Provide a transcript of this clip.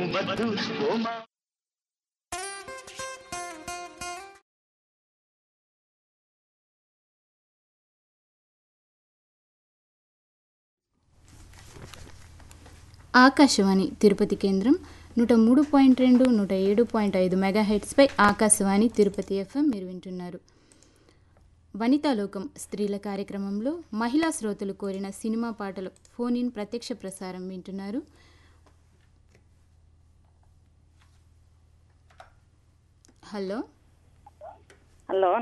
మధు ఓ మా ఆకాశవాణి తిరుపతి కేంద్రం నూట మూడు పాయింట్ రెండు నూట ఏడు పాయింట్ ఐదు మెగాహెట్స్పై ఆకాశవాణి తిరుపతి ఎఫ్ఎం మీరు వింటున్నారు వనితాలోకం స్త్రీల కార్యక్రమంలో మహిళా శ్రోతలు కోరిన సినిమా పాటలు ఫోన్ ఇన్ ప్రత్యక్ష ప్రసారం వింటున్నారు హలో హలో